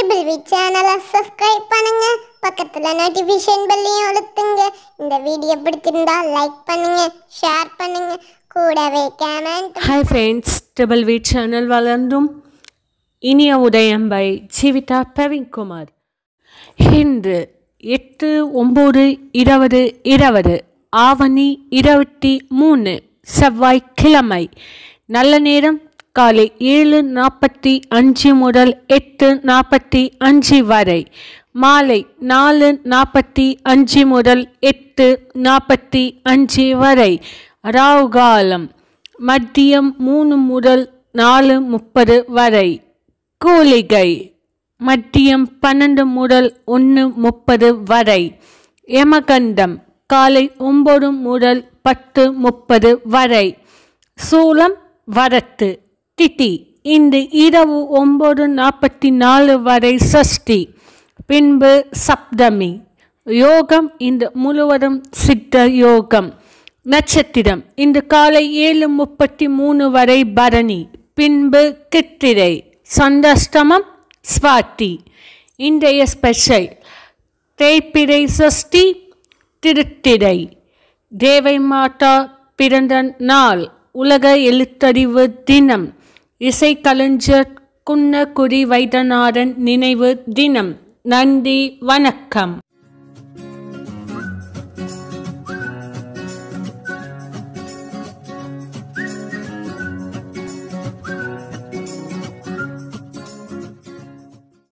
triple we சேனலை subscribe பண்ணுங்க பக்கத்துல நோட்டிஃபிகேஷன் பெல்லையும் அழுத்துங்க இந்த வீடியோ பிடிச்சிருந்தா லைக் பண்ணுங்க ஷேர் பண்ணுங்க கூடவே comment hi friends triple V channel வளர்ந்தும் இனிய உதயம் பை ஜீவிதா பிரவீன்குமார் இன்று எட்டு ஒம்பது இருபது இருபது ஆவணி இருபத்தி மூணு செவ்வாய்க்கிழமை நல்ல நேரம் காலை ஏழு நாற்பத்தி அஞ்சு முதல் எட்டு நாற்பத்தி அஞ்சு வரை மாலை நாலு நாற்பத்தி அஞ்சு முதல் எட்டு நாற்பத்தி அஞ்சு வரை ராவுகாலம் மதியம் மூணு முதல் நாலு முப்பது வரை கூலிகை மதியம் பன்னெண்டு முதல் ஒன்று முப்பது வரை யமகண்டம் காலை ஒம்பது முதல் பத்து முப்பது வரை சூலம் வரத்து திதி இன்று இரவு ஒம்பது நாற்பத்தி நாலு வரை சஷ்டி பின்பு சப்தமி யோகம் இந்த முழுவதும் சித்த யோகம் நட்சத்திரம் இன்று காலை ஏழு முப்பத்தி மூணு வரை பரணி பின்பு கித்திரை சந்தஷ்டமம் ஸ்வாதி இன்றைய ஸ்பெஷல் தேய்பிரை சஷ்டி திருத்திரை தேவை மாதா பிறந்த நாள் உலக எழுத்தறிவு தினம் இசைக்கலைஞர் குன்னக்குடி வைத்தியநாதன் நினைவு தினம் நன்றி வணக்கம்